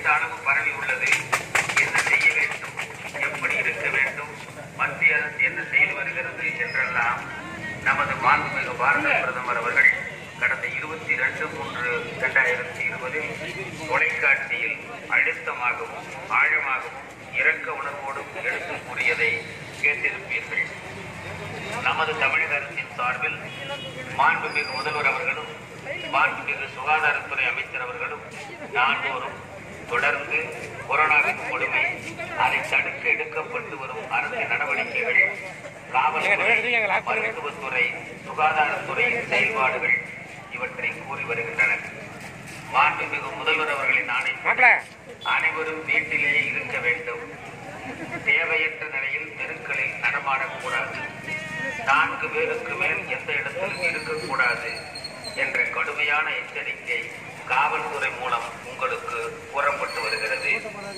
அளவு பரவி உள்ளது என்ன செய்ய வேண்டும் எப்படி இருக்க வேண்டும் மத்திய அரசு என்ன செய்து வருகிறது என்றெல்லாம் நமது மாண்புமிகு பாரத பிரதமர் அவர்கள் கடந்த இருபத்தி ரெண்டு மூன்று இரண்டாயிரத்தி இருபதில் தொலைக்காட்சியில் அழுத்தமாகவும் ஆழமாகவும் இரக்க உணர்வோடும் எடுத்து கூறியதை கேட்டிருப்பீர்கள் நமது தமிழக அரசின் சார்பில் மாண்புமிகு முதல்வர் அவர்களும் மாண்புமிகு சுகாதாரத்துறை அமைச்சர் அவர்களும் நாள்தோறும் தொடர்ந்து கொரோனாவின் கொடுமை அதை தடுக்க எடுக்கப்பட்டு வரும் அரசு நடவடிக்கைகள் காவல்துறை மருத்துவத்துறை சுகாதாரத்துறையின் செயல்பாடுகள் இவற்றை கூறி வருகின்றனர் மாண்புமிகு முதல்வர் அவர்களின் ஆணை அனைவரும் வீட்டிலேயே இருக்க வேண்டும் தேவையற்ற நிலையில் தெருக்களில் நடமாடக்கூடாது நான்கு பேருக்கு மேல் எந்த இடத்திலும் இருக்கக்கூடாது என்ற கடுமையான எச்சரிக்கை காவல்துறை மூலம் உங்களுக்கு கூறப்பட்டு வருகிறது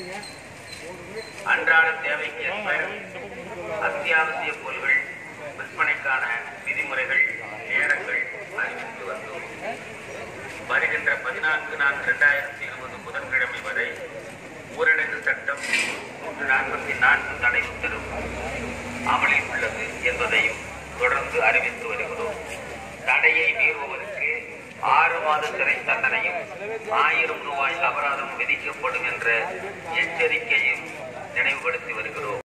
அன்றாட தேவைக்கு ஏற்ப அத்தியாவசிய பொருள்கள் விற்பனைக்கான விதிமுறைகள் நேரங்கள் அறிவித்து வந்தோம் வருகின்ற பதினான்கு நான்கு இரண்டாயிரத்தி இருபது புதன்கிழமை வரை ஊரடங்கு சட்டம் நூற்று நாற்பத்தி நான்கு தடை உத்தரவு அமலில் உள்ளது என்பதையும் தொடர்ந்து அறிவித்து வருகிறோம் தடையை மீறுபவருக்கு ஆறு மாத சிறை தண்டனையும் ஆயிரம் ரூபாய் அபராதம் விதிக்கப்படும் என்ற எச்சரிக்கையும் நினைவுபடுத்தி வருகிறோம்